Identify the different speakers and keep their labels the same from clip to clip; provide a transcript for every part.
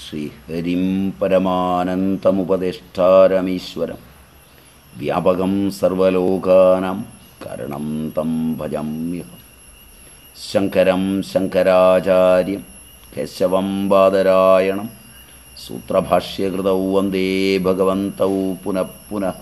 Speaker 1: ശ്രീഹരിം പരമാനന്തമുപദേഷ്ടാരമീശ്വരം വ്യാപകം സർവലോകാനാം കരണം തം ഭജമ്യഹം ശങ്കരം ശങ്കരാചാര്യം കേശവം ബാദരായണം സൂത്രഭാഷ്യകൃതൗ വന്ദേ ഭഗവന്തൗ പുനഃ പുനഃ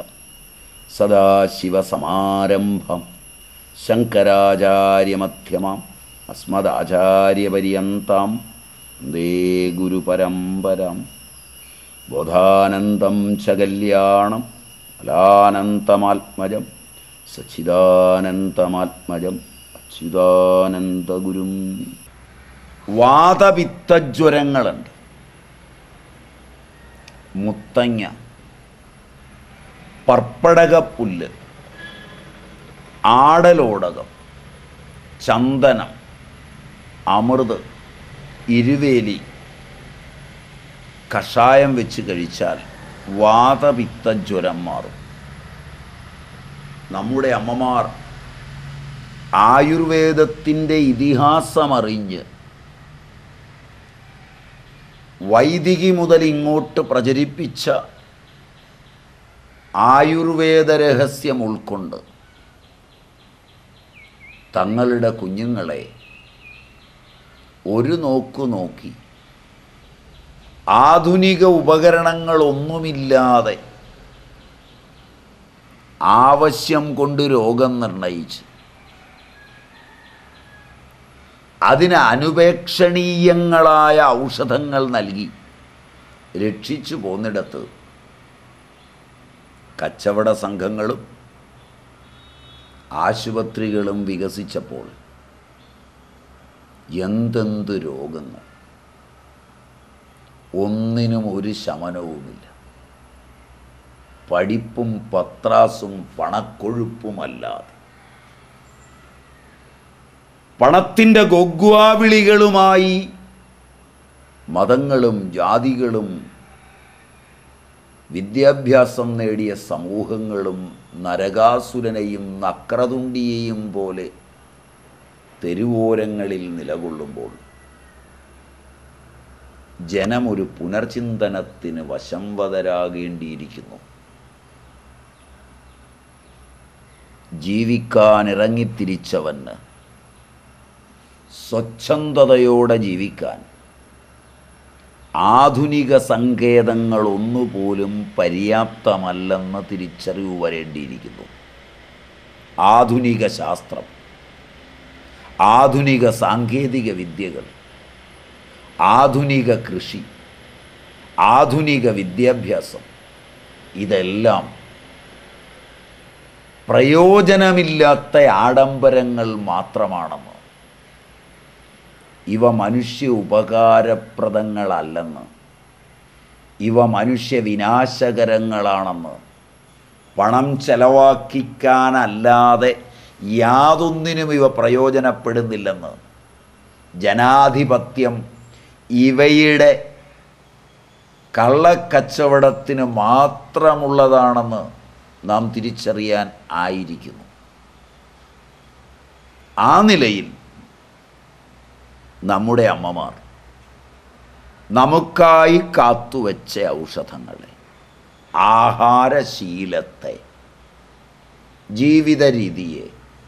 Speaker 1: സദാശിവസമാരംഭം ശങ്കരാചാര്യമധ്യമാം അസ്മദാചാര്യപര്യന്താം വന്ദേ ഗുരുപരമ്പരാം ബോധാനന്ദം ച കല്യാണം ഫലാനന്തമാത്മജം സച്ചിദാനന്ദമാത്മജം അച്യുതാനന്ദഗുരും വാതപിത്തജ്വരങ്ങളുണ്ട് മുത്തങ്ങ പർപ്പടകപ്പുല്ല് ആടലോടകം ചന്ദനം അമൃത് ഇരുവേലി കഷായം വെച്ച് കഴിച്ചാൽ വാതപിത്തജ്വരം മാറും നമ്മുടെ അമ്മമാർ ആയുർവേദത്തിൻ്റെ ഇതിഹാസമറിഞ്ഞ് വൈദികി മുതൽ ഇങ്ങോട്ട് പ്രചരിപ്പിച്ച ആയുർവേദ രഹസ്യം ഉൾക്കൊണ്ട് തങ്ങളുടെ കുഞ്ഞുങ്ങളെ ഒരു നോക്കു നോക്കി ആധുനിക ഉപകരണങ്ങളൊന്നുമില്ലാതെ ആവശ്യം കൊണ്ട് രോഗം നിർണയിച്ച് അതിന് അനുപേക്ഷണീയങ്ങളായ ഔഷധങ്ങൾ നൽകി രക്ഷിച്ചു പോന്നിടത്ത് കച്ചവട സംഘങ്ങളും ആശുപത്രികളും വികസിച്ചപ്പോൾ എന്തെന്ത് രോഗങ്ങൾ ഒന്നിനും ഒരു ശമനവുമില്ല പഠിപ്പും പത്രാസും പണക്കൊഴുപ്പുമല്ലാതെ പണത്തിൻ്റെ ഗൊഗ്വാവിളികളുമായി മതങ്ങളും ജാതികളും വിദ്യാഭ്യാസം നേടിയ സമൂഹങ്ങളും നരകാസുരനെയും നക്രതുണ്ടിയെയും പോലെ തെരുവോരങ്ങളിൽ നിലകൊള്ളുമ്പോൾ ജനമൊരു പുനർചിന്തനത്തിന് വശംവതരാകേണ്ടിയിരിക്കുന്നു ജീവിക്കാനിറങ്ങിത്തിരിച്ചവന് സ്വച്ഛന്തതയോടെ ജീവിക്കാൻ ആധുനിക സങ്കേതങ്ങളൊന്നുപോലും പര്യാപ്തമല്ലെന്ന് തിരിച്ചറിവ് വരേണ്ടിയിരിക്കുന്നു ആധുനിക ശാസ്ത്രം ആധുനിക സാങ്കേതിക വിദ്യകൾ ആധുനിക കൃഷി ആധുനിക വിദ്യാഭ്യാസം ഇതെല്ലാം പ്രയോജനമില്ലാത്ത ആഡംബരങ്ങൾ മാത്രമാണെന്ന് ഇവ മനുഷ്യ ഉപകാരപ്രദങ്ങളല്ലെന്ന് ഇവ മനുഷ്യ വിനാശകരങ്ങളാണെന്ന് പണം ചെലവാക്കിക്കാനല്ലാതെ യാതൊന്നിനും ഇവ പ്രയോജനപ്പെടുന്നില്ലെന്ന് ജനാധിപത്യം ഇവയുടെ കള്ളക്കച്ചവടത്തിന് മാത്രമുള്ളതാണെന്ന് നാം തിരിച്ചറിയാൻ ആയിരിക്കുന്നു ആ നിലയിൽ നമ്മുടെ അമ്മമാർ നമുക്കായി കാത്തുവച്ച ഔഷധങ്ങളെ ആഹാരശീലത്തെ ജീവിത രീതിയെ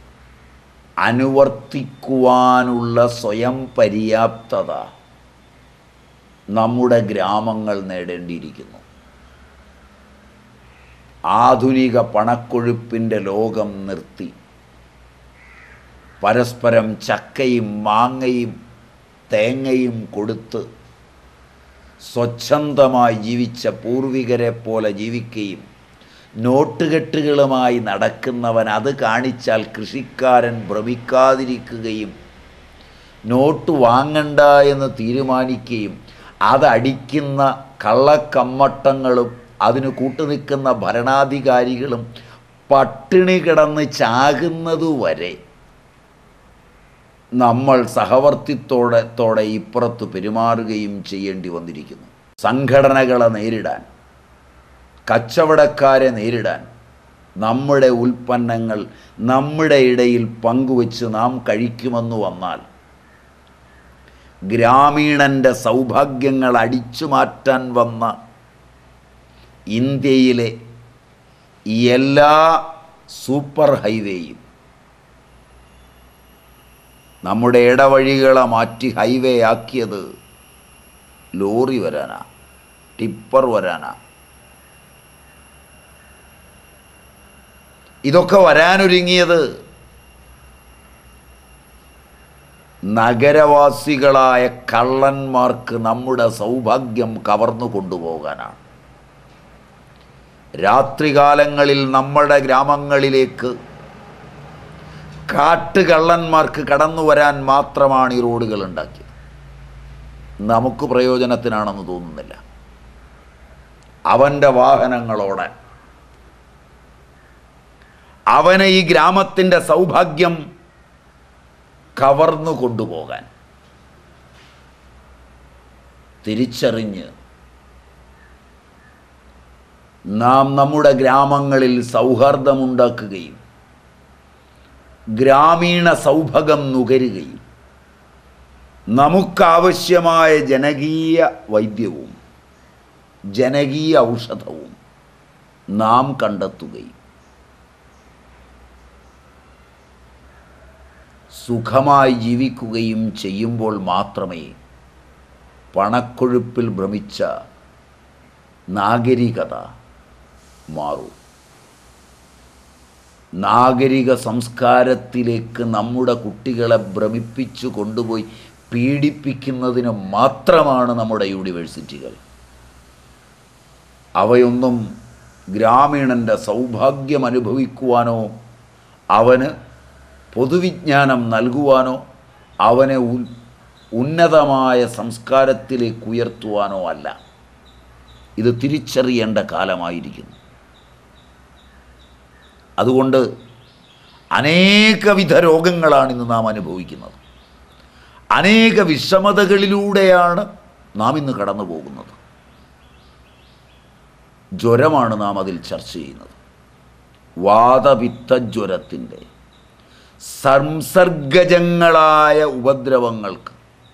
Speaker 1: അനുവർത്തിക്കുവാനുള്ള സ്വയം പര്യാപ്തത നമ്മുടെ ഗ്രാമങ്ങൾ നേടേണ്ടിയിരിക്കുന്നു ആധുനിക പണക്കൊഴുപ്പിൻ്റെ ലോകം നിർത്തി പരസ്പരം ചക്കയും മാങ്ങയും തേങ്ങയും കൊടുത്ത് സ്വച്ഛന്തമായി ജീവിച്ച പൂർവികരെ പോലെ ജീവിക്കുകയും നോട്ടുകെട്ടുകളുമായി നടക്കുന്നവൻ അത് കാണിച്ചാൽ കൃഷിക്കാരൻ ഭ്രമിക്കാതിരിക്കുകയും നോട്ട് വാങ്ങണ്ട എന്ന് തീരുമാനിക്കുകയും അതടിക്കുന്ന കള്ളക്കമ്മട്ടങ്ങളും അതിന് കൂട്ടുനിൽക്കുന്ന ഭരണാധികാരികളും പട്ടിണി കിടന്ന് ചാകുന്നതുവരെ നമ്മൾ സഹവർത്തിത്തോടെ തോടെ ഇപ്പുറത്ത് പെരുമാറുകയും ചെയ്യേണ്ടി വന്നിരിക്കുന്നു സംഘടനകളെ നേരിടാൻ കച്ചവടക്കാരെ നേരിടാൻ നമ്മുടെ ഉൽപ്പന്നങ്ങൾ നമ്മുടെ ഇടയിൽ പങ്കുവച്ച് നാം കഴിക്കുമെന്ന് വന്നാൽ ഗ്രാമീണൻ്റെ സൗഭാഗ്യങ്ങൾ അടിച്ചു മാറ്റാൻ വന്ന ഇന്ത്യയിലെ എല്ലാ സൂപ്പർ ഹൈവേയും നമ്മുടെ ഇടവഴികളെ മാറ്റി ഹൈവേ ആക്കിയത് ലോറി വരാനാ ടിപ്പർ വരാനാ ഇതൊക്കെ വരാനൊരുങ്ങിയത് നഗരവാസികളായ കള്ളന്മാർക്ക് നമ്മുടെ സൗഭാഗ്യം കവർന്നു കൊണ്ടുപോകാനാണ് രാത്രികാലങ്ങളിൽ നമ്മുടെ ഗ്രാമങ്ങളിലേക്ക് കാട്ടുകള്ളന്മാർക്ക് കടന്നു വരാൻ മാത്രമാണ് ഈ റോഡുകൾ ഉണ്ടാക്കിയത് നമുക്ക് പ്രയോജനത്തിനാണെന്ന് തോന്നുന്നില്ല അവൻ്റെ വാഹനങ്ങളോടെ അവനെ ഈ ഗ്രാമത്തിൻ്റെ സൗഭാഗ്യം കവർന്നു കൊണ്ടുപോകാൻ തിരിച്ചറിഞ്ഞ് നാം നമ്മുടെ ഗ്രാമങ്ങളിൽ സൗഹാർദ്ദമുണ്ടാക്കുകയും ഗ്രാമീണ സൗഭകം നുകരുകയും നമുക്കാവശ്യമായ ജനകീയ വൈദ്യവും ജനകീയ ഔഷധവും നാം കണ്ടെത്തുകയും സുഖമായി ജീവിക്കുകയും ചെയ്യുമ്പോൾ മാത്രമേ പണക്കൊഴുപ്പിൽ ഭ്രമിച്ച നാഗരികത മാറൂ നാഗരിക സംസ്കാരത്തിലേക്ക് നമ്മുടെ കുട്ടികളെ ഭ്രമിപ്പിച്ചു കൊണ്ടുപോയി പീഡിപ്പിക്കുന്നതിന് മാത്രമാണ് നമ്മുടെ യൂണിവേഴ്സിറ്റികൾ അവയൊന്നും ഗ്രാമീണൻ്റെ സൗഭാഗ്യം അനുഭവിക്കുവാനോ അവന് പൊതുവിജ്ഞാനം നൽകുവാനോ അവനെ ഉ- ഉന്നതമായ സംസ്കാരത്തിലേക്ക് ഉയർത്തുവാനോ അല്ല ഇത് തിരിച്ചറിയേണ്ട കാലമായിരിക്കുന്നു അതുകൊണ്ട് അനേകവിധ രോഗങ്ങളാണ് ഇന്ന് നാം അനുഭവിക്കുന്നത് അനേക വിഷമതകളിലൂടെയാണ് നാം ഇന്ന് കടന്നു പോകുന്നത് ജ്വരമാണ് നാം അതിൽ ചർച്ച ചെയ്യുന്നത് വാതപിത്തജ്വരത്തിൻ്റെ സംസർഗജങ്ങളായ ഉപദ്രവങ്ങൾക്ക്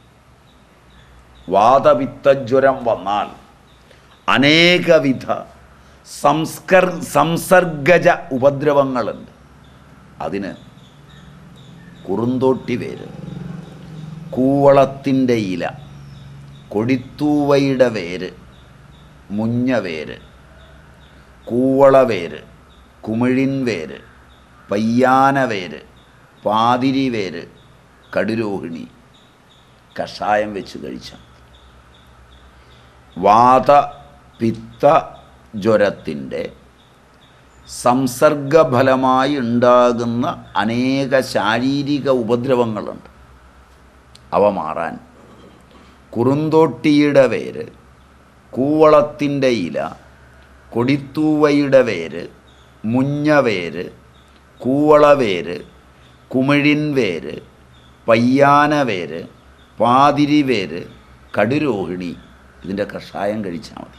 Speaker 1: വാതപിത്തജ്വരം വന്നാൽ അനേകവിധ സംസ്കർ സംസർഗജ ഉപദ്രവങ്ങളുണ്ട് അതിന് കുറുന്തോട്ടി വേര് കൂവളത്തിൻ്റെ ഇല കൊടിത്തൂവയുടെ വേര് മുഞ്ഞവേര് കൂവളവേര് കുമിഴിൻ വേര് പയ്യാനവേര് പാതിരി വേര് കടുരോഹിണി കഷായം വെച്ച് കഴിച്ച വാത പിത്ത ജ്വരത്തിൻ്റെ സംസർഗഫലമായി ഉണ്ടാകുന്ന അനേക ശാരീരിക ഉപദ്രവങ്ങളുണ്ട് അവ മാറാൻ കുറുന്തോട്ടിയുടെ വേര് കൂവളത്തിൻ്റെ ഇല കൊടിത്തൂവയുടെ വേര് മുഞ്ഞവേര് കൂവളവേര് കുമിഴിൻ വേര് പയ്യാനവേര് പാതിരി വേര് കടുരോഹിണി ഇതിൻ്റെ കഷായം കഴിച്ചാൽ മതി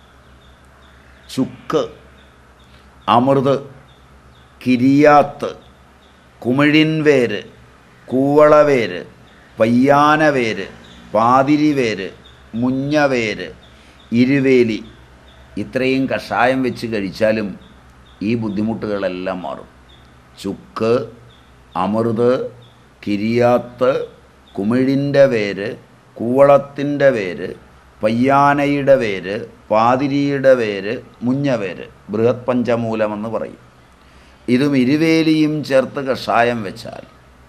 Speaker 1: ചുക്ക് അമൃത് കിരിയാത്ത് കുമിഴിൻ വേര് കൂവളവേര് പയ്യാനവേര് പാതിരിവേര് മുഞ്ഞവേര് ഇരുവേലി ഇത്രയും കഷായം വെച്ച് കഴിച്ചാലും ഈ ബുദ്ധിമുട്ടുകളെല്ലാം മാറും ചുക്ക് അമൃത് കിരിയാത്ത് കുമിഴിൻ്റെ വേര് കൂവളത്തിൻ്റെ വേര് പയ്യാനയുടെ വേര് പാതിരിയുടെ വേര് മുഞ്ഞവേര് ബൃഹത് പഞ്ചമൂലമെന്ന് പറയും ഇതും ഇരുവേലിയും ചേർത്ത് കഷായം വെച്ചാൽ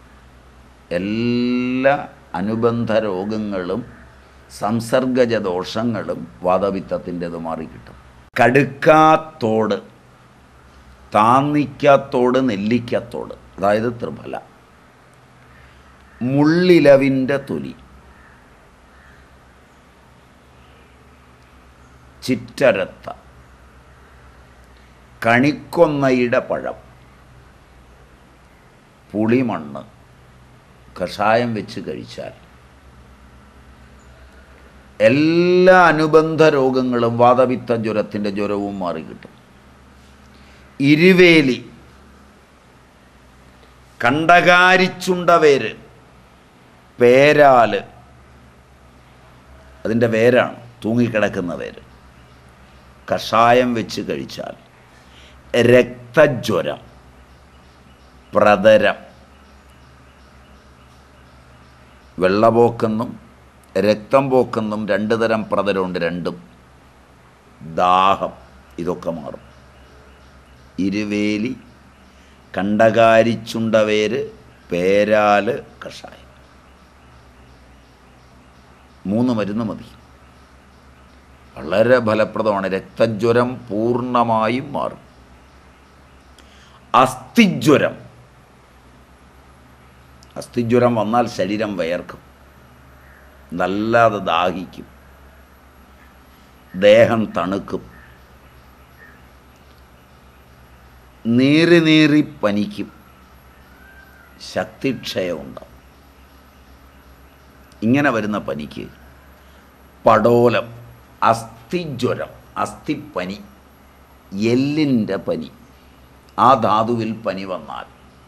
Speaker 1: എല്ലാ അനുബന്ധ രോഗങ്ങളും സംസർഗജ ദോഷങ്ങളും വാതപിത്തത്തിൻ്റെത് മാറിക്കിട്ടും കടുക്കാത്തോട് താന്നിക്കാത്തോട് നെല്ലിക്കാത്തോട് അതായത് ത്രിഫല മുള്ളിലവിൻ്റെ തൊലി ചിറ്റരത്ത കണിക്കൊന്നയുടെ പഴം പുളിമണ്ണ് കഷായം വെച്ച് കഴിച്ചാൽ എല്ലാ അനുബന്ധ രോഗങ്ങളും വാതപിത്ത ജ്വരത്തിൻ്റെ ജ്വരവും മാറിക്കിട്ടും ഇരുവേലി കണ്ടകാരിച്ചുണ്ട വേര് പേരാല് അതിൻ്റെ വേരാണ് തൂങ്ങിക്കിടക്കുന്ന വേര് കഷായം വെച്ച് കഴിച്ചാൽ രക്തജ്വരം പ്രതരം വെള്ളപോക്കെന്നും രക്തം പോക്കെന്നും രണ്ട് തരം പ്രതരമുണ്ട് രണ്ടും ദാഹം ഇതൊക്കെ മാറും ഇരുവേലി കണ്ടകാരിച്ചുണ്ടവേര് പേരാല് കഷായം മൂന്ന് മരുന്ന് മതി വളരെ ഫലപ്രദമാണ് രക്തജ്വരം പൂർണ്ണമായും മാറും അസ്ഥിജ്വരം അസ്ഥിജ്വരം വന്നാൽ ശരീരം വയർക്കും നല്ലാതെ ദാഹിക്കും ദേഹം തണുക്കും നീറി നീറി പനിക്കും ശക്തിക്ഷയമുണ്ടാവും ഇങ്ങനെ വരുന്ന പനിക്ക് പടോലം അസ്ഥിജ്വരം അസ്ഥിപ്പനി എല്ലിൻ്റെ പനി ആ ധാതുവിൽ പനി വന്നാൽ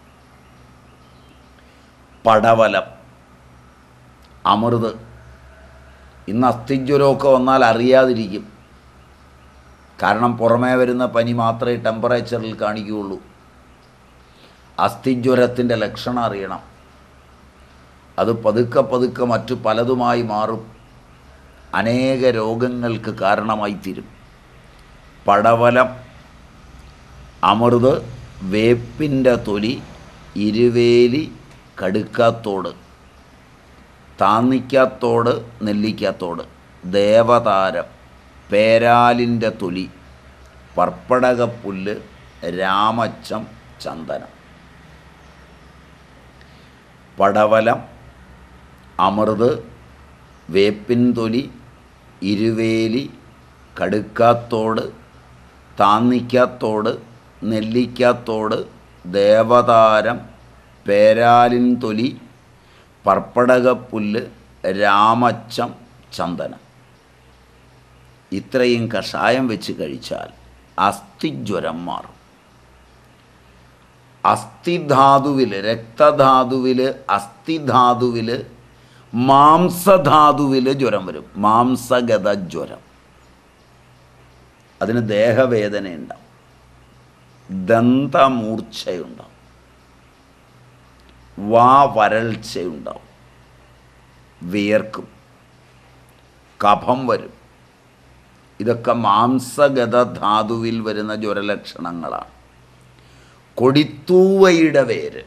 Speaker 1: പടവലം അമൃത് ഇന്ന് അസ്ഥിജ്വരമൊക്കെ വന്നാൽ അറിയാതിരിക്കും കാരണം പുറമേ വരുന്ന പനി മാത്രമേ ടെമ്പറേച്ചറിൽ കാണിക്കുകയുള്ളൂ അസ്ഥിജ്വരത്തിൻ്റെ ലക്ഷണം അറിയണം അത് പതുക്കെ പതുക്കെ മറ്റു പലതുമായി മാറും അനേക രോഗങ്ങൾക്ക് കാരണമായി തീരും പടവലം അമൃത് വേപ്പിൻ്റെ തൊലി ഇരുവേലി കടുക്കാത്തോട് താന്നിക്കാത്തോട് നെല്ലിക്കാത്തോട് ദേവതാരം പേരാലിൻ്റെ തൊലി പർപ്പടകപ്പുല്ല് രാമച്ചം ചന്ദനം പടവലം അമൃത് വേപ്പിൻ തൊലി ഇരുവേലി കടുക്കാത്തോട് താന്നിക്കാത്തോട് നെല്ലിക്കാത്തോട് ദേവതാരം പേരാലിൻ തൊലി പർപ്പടകപ്പുല്ല് രാമച്ചം ചന്ദനം ഇത്രയും കഷായം വെച്ച് കഴിച്ചാൽ അസ്ഥിജ്വരം മാറും അസ്ഥിധാതുവിൽ രക്തധാതുവിൽ അസ്ഥിധാതുവിൽ മാംസധാതുവിൽ ജ്വരം വരും മാംസഗത ജ്വരം അതിന് ദേഹവേദനയുണ്ടാവും ദന്തമൂർച്ഛയുണ്ടാവും വാ വരൾച്ചയുണ്ടാവും വിയർക്കും കഫം വരും ഇതൊക്കെ മാംസഗത ധാതുവിൽ വരുന്ന ജ്വരലക്ഷണങ്ങളാണ് കൊടിത്തൂവയുടെ വേര്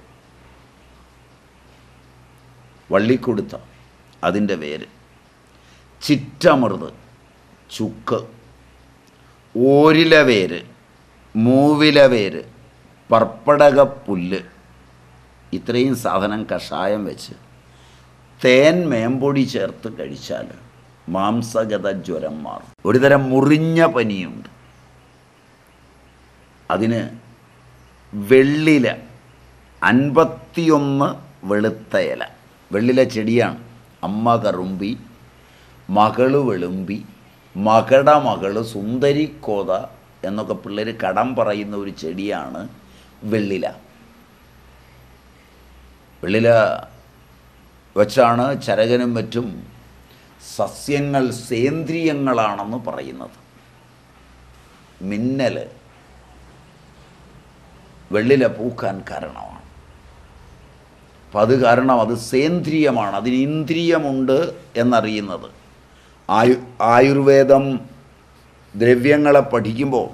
Speaker 1: വള്ളിക്കൊടുത്ത അതിൻ്റെ വേര് ചിറ്റമൃത് ചുക്ക് ഓരില വേര് മൂവില വേര് പർപ്പടകപ്പുല്ല് ഇത്രയും സാധനം കഷായം വെച്ച് തേൻ മേമ്പൊടി ചേർത്ത് കഴിച്ചാൽ മാംസഗത ജ്വരം മാറും ഒരുതരം മുറിഞ്ഞ പനിയുണ്ട് അതിന് വെള്ളില അൻപത്തിയൊന്ന് വെളുത്ത ഇല വെള്ളില ചെടിയാണ് അമ്മ കറുമ്പി മകള് വെളുമ്പി മകട മകള് സുന്ദരിക്കോത എന്നൊക്കെ പിള്ളേർ കടം പറയുന്ന ഒരു ചെടിയാണ് വെള്ളില വെള്ളില വച്ചാണ് ചരകനും മറ്റും സസ്യങ്ങൾ സേന്ദ്രിയങ്ങളാണെന്ന് പറയുന്നത് മിന്നൽ വെള്ളില പൂക്കാൻ കാരണമാണ് അപ്പം അത് കാരണം അത് സേന്ദ്രിയമാണ് അതിന് ഇന്ദ്രിയമുണ്ട് എന്നറിയുന്നത് ആയു ആയുർവേദം ദ്രവ്യങ്ങളെ പഠിക്കുമ്പോൾ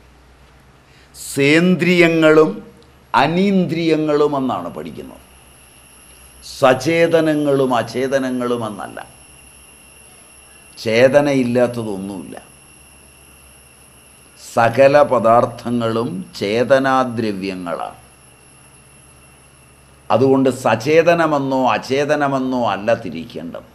Speaker 1: സേന്ദ്രിയങ്ങളും അനീന്ദ്രിയങ്ങളും എന്നാണ് പഠിക്കുന്നത് സചേതനങ്ങളും അചേതനങ്ങളും എന്നല്ല ചേതനയില്ലാത്തതൊന്നുമില്ല സകല പദാർത്ഥങ്ങളും ചേതനാദ്രവ്യങ്ങളാണ് അതുകൊണ്ട് സചേതനമെന്നോ അചേതനമെന്നോ അല്ല തിരിക്കേണ്ടത്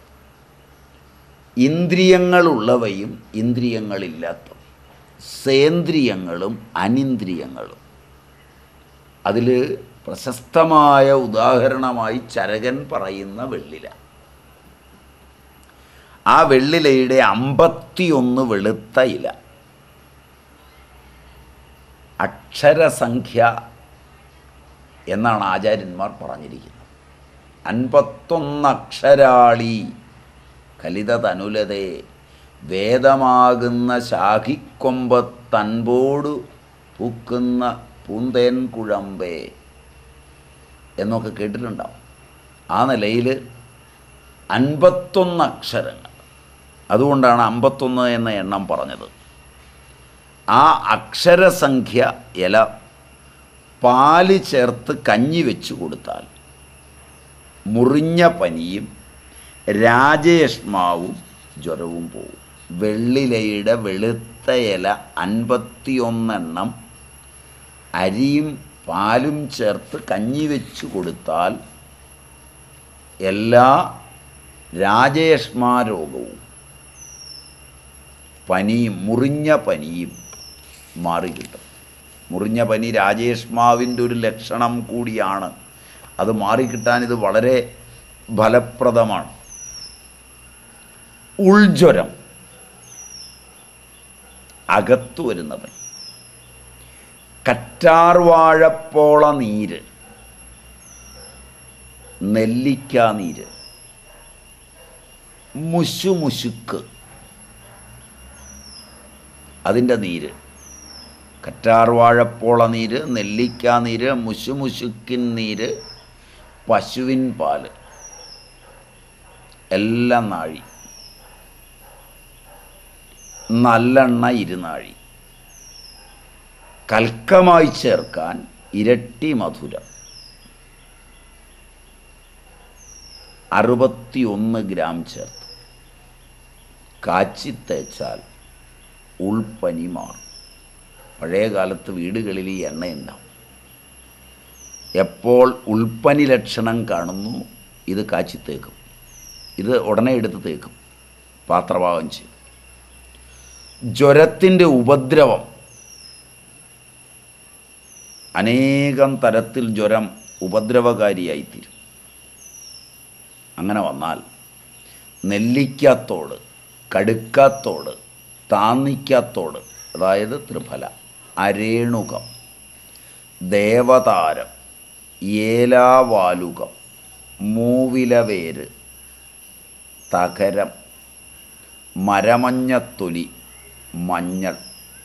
Speaker 1: ഇന്ദ്രിയങ്ങളുള്ളവയും ഇന്ദ്രിയങ്ങളില്ലാത്തവയും സേന്ദ്രിയങ്ങളും അനിന്ദ്രിയങ്ങളും അതിൽ പ്രശസ്തമായ ഉദാഹരണമായി ചരകൻ പറയുന്ന വെള്ളില ആ വെള്ളിലയുടെ അമ്പത്തിയൊന്ന് വെളുത്ത ഇല അക്ഷരസംഖ്യ എന്നാണ് ആചാര്യന്മാർ പറഞ്ഞിരിക്കുന്നത് അൻപത്തൊന്ന് അക്ഷരാളി കലിത തനുലതേ വേദമാകുന്ന ശാഖിക്കൊമ്പത്തൻപോടു പൂക്കുന്ന പൂന്തേൻ കുഴമ്പേ എന്നൊക്കെ കേട്ടിട്ടുണ്ടാവും ആ നിലയിൽ അൻപത്തൊന്ന് അക്ഷരങ്ങൾ അതുകൊണ്ടാണ് അമ്പത്തൊന്ന് എന്ന എണ്ണം പറഞ്ഞത് ആ അക്ഷരസംഖ്യ ഇല പാല് ചേർത്ത് കഞ്ഞി വെച്ച് കൊടുത്താൽ മുറിഞ്ഞ പനിയും രാജയഷ്മാവും ജ്വരവും പോവും വെള്ളിലയുടെ വെളുത്ത ഇല അൻപത്തിയൊന്നെണ്ണം അരിയും പാലും ചേർത്ത് കഞ്ഞി വെച്ച് കൊടുത്താൽ എല്ലാ രാജയഷ്മാരോഗവും പനിയും മുറിഞ്ഞ പനിയും മാറിക്കിട്ടും മുറിഞ്ഞ പനി രാജേഷ്മാവിൻ്റെ ഒരു ലക്ഷണം കൂടിയാണ് അത് മാറിക്കിട്ടാൻ ഇത് വളരെ ഫലപ്രദമാണ് ഉൾജ്വരം അകത്തു വരുന്ന പനി കറ്റാർവാഴപ്പോള നീര് നെല്ലിക്ക നീര് മുശുമുശുക്ക് അതിൻ്റെ നീര് കറ്റാർവാഴപ്പോള നീര് നെല്ലിക്ക നീര് മുശുമുശുക്കിൻ നീര് പശുവിൻ പാല് എല്ലാം നാഴി നല്ലെണ്ണ ഇരുനാഴി കൽക്കമായി ചേർക്കാൻ ഇരട്ടി മധുരം അറുപത്തിയൊന്ന് ഗ്രാം ചേർത്ത് കാച്ചി തേച്ചാൽ ഉൾപ്പനി മാറും പഴയ കാലത്ത് വീടുകളിൽ ഈ എണ്ണയുണ്ടാവും എപ്പോൾ ഉൾപ്പനി ലക്ഷണം കാണുന്നു ഇത് കാച്ചി തേക്കും ഇത് ഉടനെ എടുത്ത് തേക്കും പാത്രഭാഗം ചെയ്യും ജ്വരത്തിൻ്റെ ഉപദ്രവം അനേകം തരത്തിൽ ജ്വരം ഉപദ്രവകാരിയായിത്തീരും അങ്ങനെ വന്നാൽ നെല്ലിക്കാത്തോട് കടുക്കാത്തോട് താന്നിക്കാത്തോട് അതായത് ത്രിഫല അരേണുകം ദേവതാരം ഏലാവാലുകം മൂവിലവേര് തകരം മരമഞ്ഞത്തൊലി മഞ്ഞൾ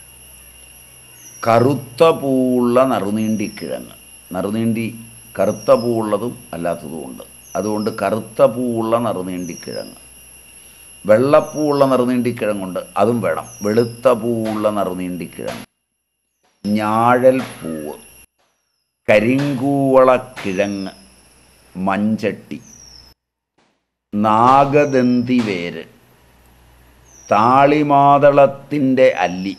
Speaker 1: കറുത്ത പൂവുള്ള നറുനീണ്ടിക്കിഴങ്ങ് നറുനീണ്ടി കറുത്ത പൂവുള്ളതും അല്ലാത്തതുമുണ്ട് അതുകൊണ്ട് കറുത്ത പൂവുള്ള നറുനീണ്ടിക്കിഴങ്ങ് വെള്ളപ്പൂവുള്ള നറുനീണ്ടിക്കിഴങ്ങുണ്ട് അതും വേണം വെളുത്ത പൂവുള്ള നറുനീണ്ടിക്കിഴങ്ങ് ഞാഴൽ പൂവ് കരിങ്കൂവളക്കിഴങ്ങ് മഞ്ചട്ടി നാഗദന്തി വേര് താളിമാതളത്തിൻ്റെ അല്ലി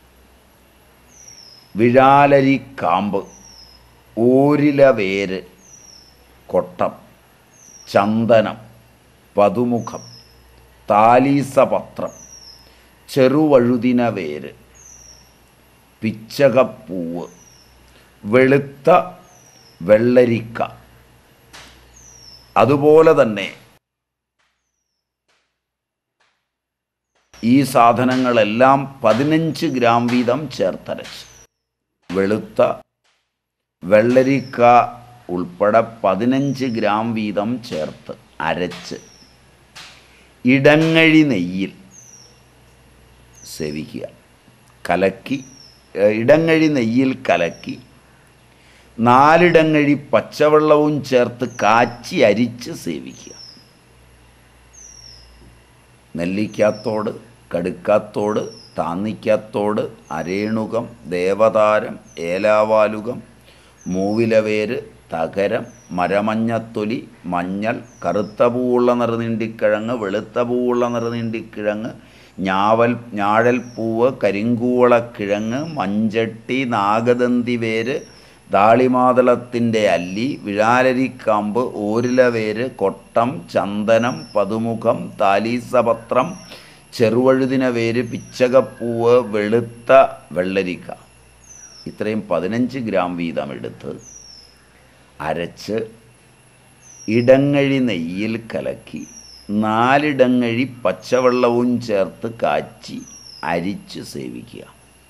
Speaker 1: വിഴാലരിക്കാമ്പ് ഓരില വേര് കൊട്ടം ചന്ദനം പതുമുഖം താലീസപത്രം ചെറുവഴുതിന വേര് പിച്ചകപ്പൂവ് വെളുത്ത വെള്ളരിക്ക അതുപോലെ തന്നെ ഈ സാധനങ്ങളെല്ലാം പതിനഞ്ച് ഗ്രാം വീതം ചേർത്തരച്ച് വെളുത്ത വെള്ളരിക്ക ഉൾപ്പെടെ പതിനഞ്ച് ഗ്രാം വീതം ചേർത്ത് അരച്ച് ഇടങ്ങഴി നെയ്യിൽ സേവിക്കുക കലക്കി ഏഹ്, ഇടങ്ങഴി നെയ്യിൽ കലക്കി നാലിടങ്ങഴി പച്ചവെള്ളവും ചേർത്ത് കാച്ചി അരിച്ച് സേവിക്കുക നെല്ലിക്കാത്തോട് കടുക്കാത്തോട് താന്നിക്കാത്തോട് അരേണുകം ദേവതാരം ഏലാവാലുകം മൂവിലവേര് തകരം മരമഞ്ഞത്തൊലി മഞ്ഞൾ കറുത്ത പൂവുള്ള നിറനീണ്ടിക്കിഴങ്ങ് വെളുത്ത പൂവുള്ള നിറനീണ്ടിക്കിഴങ്ങ് ഞാവൽ ഞാഴൽപ്പൂവ് കരിങ്കൂവളക്കിഴങ്ങ് മഞ്ചട്ടി നാഗദന്തി വേര് ദാളിമാതളത്തിൻ്റെ അല്ലി വിഴാലരിക്കാമ്പ് ഓരിലവേര് കൊട്ടം ചന്ദനം പതുമുഖം താലീസപത്രം ചെറുവഴുതിന വേര് പിച്ചകപ്പൂവ് വെളുത്ത വെള്ളരിക്ക ഇത്രയും പതിനഞ്ച് ഗ്രാം വീതം എടുത്ത് അരച്ച് ഇടങ്ങഴി നെയ്യിൽ കലക്കി നാലിടങ്ങഴി പച്ചവെള്ളവും ചേർത്ത് കാച്ചി അരിച്ച് സേവിക്കുക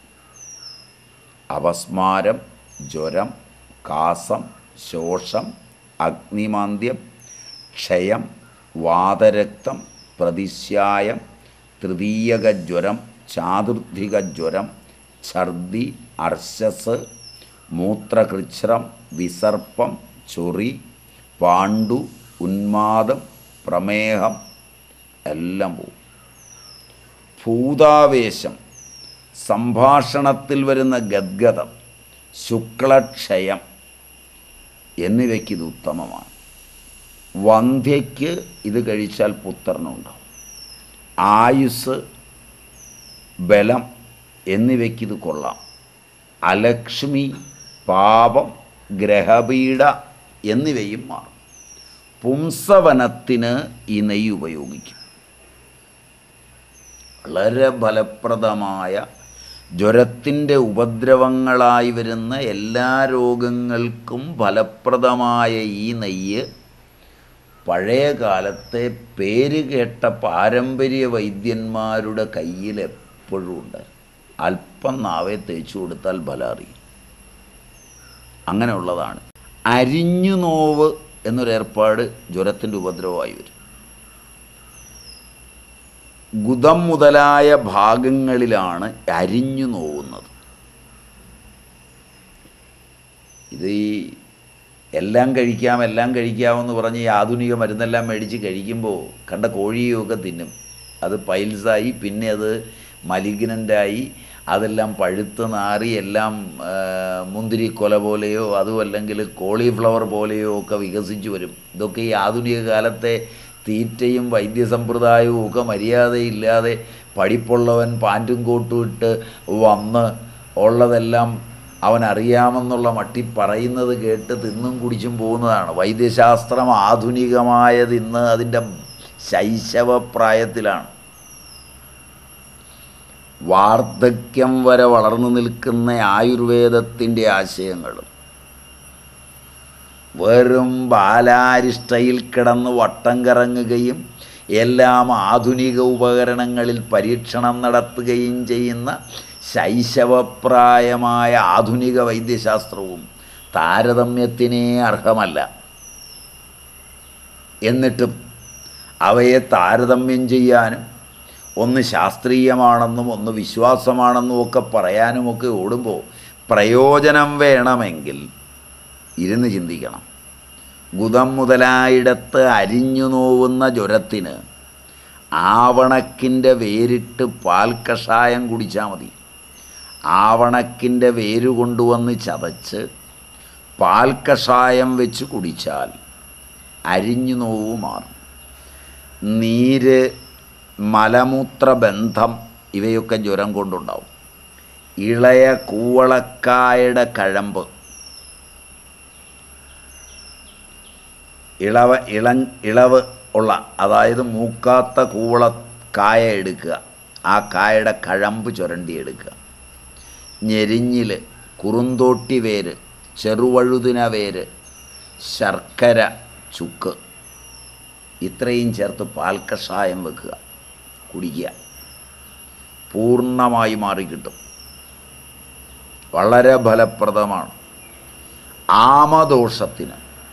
Speaker 1: അപസ്മാരം ജ്വരം കാസം ശോഷം അഗ്നിമാന്ദ്യം ക്ഷയം വാതരക്തം പ്രതിശ്യായം തൃതീയകജ്വരം ചാതുർത്ഥികജ്വരം ഛർദി അർശസ് മൂത്രകൃച്ഛ്രം വിസർപ്പം ചൊറി പാണ്ടു ഉന്മാദം പ്രമേഹം എല്ലാം പോവും ഭൂതാവേശം സംഭാഷണത്തിൽ വരുന്ന ഗദ്ഗതം ശുക്ലക്ഷയം എന്നിവയ്ക്ക് ഇത് ഉത്തമമാണ് വന്ധ്യയ്ക്ക് ഇത് കഴിച്ചാൽ പുത്രനുണ്ടാവും ആയുസ് ബലം എന്നിവയ്ക്ക് ഇത് കൊള്ളാം അലക്ഷ്മി പാപം ഗ്രഹപീഡ എന്നിവയും മാറും പുംസവനത്തിന് ഈ നെയ്യ് ഉപയോഗിക്കും വളരെ ഫലപ്രദമായ ജ്വരത്തിൻ്റെ ഉപദ്രവങ്ങളായി വരുന്ന എല്ലാ രോഗങ്ങൾക്കും ഫലപ്രദമായ ഈ നെയ്യ് പഴയ കാലത്തെ പേര് കേട്ട പാരമ്പര്യ വൈദ്യന്മാരുടെ കയ്യിൽ എപ്പോഴും ഉണ്ട് അല്പം നാവെ തേച്ചു കൊടുത്താൽ ഫലം അറിയും അങ്ങനെയുള്ളതാണ് അരിഞ്ഞു നോവ് എന്നൊരേർപ്പാട് ജ്വരത്തിൻ്റെ ഉപദ്രവമായി വരും ഗുദം മുതലായ ഭാഗങ്ങളിലാണ് അരിഞ്ഞു നോവുന്നത് ഇത് ഈ എല്ലാം കഴിക്കാം എല്ലാം കഴിക്കാമെന്ന് പറഞ്ഞ് ഈ ആധുനിക മരുന്നെല്ലാം മേടിച്ച് കഴിക്കുമ്പോൾ കണ്ട കോഴിയൊക്കെ തിന്നും അത് പൈൽസായി പിന്നെ അത് മലിഗ്നൻ്റായി അതെല്ലാം പഴുത്ത് നാറി എല്ലാം ആ, മുന്തിരിക്കൊല പോലെയോ അതും അല്ലെങ്കിൽ കോളിഫ്ലവർ പോലെയോ ഒക്കെ വികസിച്ചു വരും ഇതൊക്കെ ഈ ആധുനിക കാലത്തെ തീറ്റയും വൈദ്യസമ്പ്രദായവും ഒക്കെ മര്യാദയില്ലാതെ പഠിപ്പുള്ളവൻ പാൻറ്റും കോട്ടും ഇട്ട് വന്ന് ഉള്ളതെല്ലാം അവൻ അറിയാമെന്നുള്ള മട്ടി പറയുന്നത് കേട്ട് തിന്നും കുടിച്ചും പോകുന്നതാണ് വൈദ്യശാസ്ത്രം ആധുനികമായത് ഇന്ന് അതിൻ്റെ ശൈശവപ്രായത്തിലാണ് വാർദ്ധക്യം വരെ വളർന്നു നിൽക്കുന്ന ആയുർവേദത്തിൻ്റെ ആശയങ്ങളും വെറും ബാലാരിഷ്ടയിൽ കിടന്ന് വട്ടം കറങ്ങുകയും എല്ലാം ആധുനിക ഉപകരണങ്ങളിൽ പരീക്ഷണം നടത്തുകയും ചെയ്യുന്ന ശൈശവപ്രായമായ ആധുനിക വൈദ്യശാസ്ത്രവും താരതമ്യത്തിനേ അർഹമല്ല എന്നിട്ടും അവയെ താരതമ്യം ചെയ്യാനും ഒന്ന് ശാസ്ത്രീയമാണെന്നും ഒന്ന് വിശ്വാസമാണെന്നും ഒക്കെ പറയാനുമൊക്കെ ഓടുമ്പോൾ പ്രയോജനം വേണമെങ്കിൽ ഇരുന്ന് ചിന്തിക്കണം ഗുദം മുതലായിടത്ത് അരിഞ്ഞു നോവുന്ന ജ്വരത്തിന് ആവണക്കിൻ്റെ വേരിട്ട് പാൽ കഷായം കുടിച്ചാൽ മതി ആവണക്കിൻ്റെ വേര് കൊണ്ടുവന്ന് ചതച്ച് പാൽ കഷായം വെച്ച് കുടിച്ചാൽ അരിഞ്ഞു നോവ് മാറും നീര് മലമൂത്ര ബന്ധം ഇവയൊക്കെ ജ്വരം കൊണ്ടുണ്ടാവും ഇളയ കൂവളക്കായുടെ കഴമ്പ് ഇളവ ഇള ഇളവ് ഉള്ള അതായത് മൂക്കാത്ത കൂവള കായ എടുക്കുക ആ കായയുടെ കഴമ്പ് ചുരണ്ടിയെടുക്കുക ഞെരിഞ്ഞിൽ കുറുന്തോട്ടി വേര് ചെറുവഴുതിന വേര് ശർക്കര ചുക്ക് ഇത്രയും ചേർത്ത് പാൽക്കഷായം വെക്കുക കുടിക്കുക പൂർണ്ണമായി മാറിക്കിട്ടും വളരെ ഫലപ്രദമാണ് ആമദോഷത്തിന്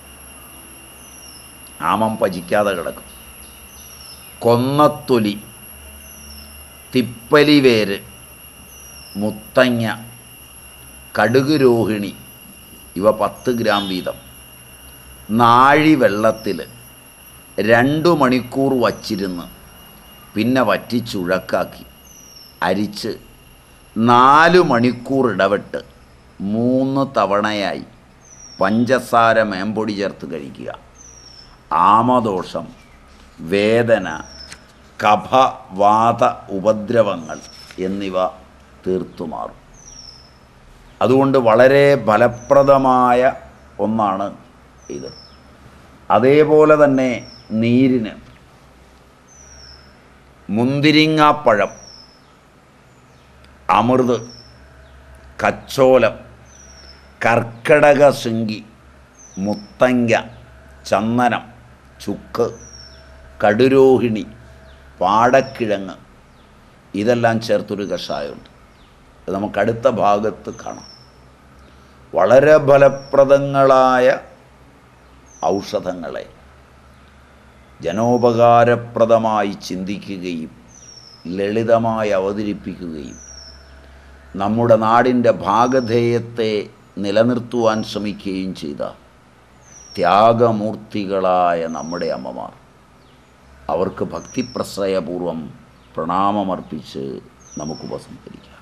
Speaker 1: ആമം പചിക്കാതെ കിടക്കും കൊന്നത്തൊലി തിപ്പലിവേര് മുത്തങ്ങ കടുക് രോഹിണി ഇവ പത്ത് ഗ്രാം വീതം നാഴി വെള്ളത്തിൽ രണ്ടു മണിക്കൂർ വച്ചിരുന്ന് പിന്നെ വറ്റിച്ചുഴക്കാക്കി അരിച്ച് നാല് മണിക്കൂർ ഇടവിട്ട് മൂന്ന് തവണയായി പഞ്ചസാര മേമ്പൊടി ചേർത്ത് കഴിക്കുക ആമദോഷം വേദന കഫ വാത ഉപദ്രവങ്ങൾ എന്നിവ തീർത്തുമാറും അതുകൊണ്ട് വളരെ ഫലപ്രദമായ ഒന്നാണ് ഇത് അതേപോലെ തന്നെ നീരിന് മുന്തിരിങ്ങാപ്പഴം അമൃത് കച്ചോലം കർക്കടക ശൃംഗി മുത്തങ്ങ ചന്ദനം ചുക്ക് കടുരോഹിണി പാടക്കിഴങ്ങ് ഇതെല്ലാം ചേർത്തൊരു കഷായമുണ്ട് അത് നമുക്ക് അടുത്ത ഭാഗത്ത് കാണാം വളരെ ഫലപ്രദങ്ങളായ ഔഷധങ്ങളെ ജനോപകാരപ്രദമായി ചിന്തിക്കുകയും ലളിതമായി അവതരിപ്പിക്കുകയും നമ്മുടെ നാടിൻ്റെ ഭാഗധേയത്തെ നിലനിർത്തുവാൻ ശ്രമിക്കുകയും ചെയ്ത ത്യാഗമൂർത്തികളായ നമ്മുടെ അമ്മമാർ അവർക്ക് ഭക്തിപ്രശ്രയപൂർവം പ്രണാമമർപ്പിച്ച് നമുക്ക് ഉപസംഹരിക്കാം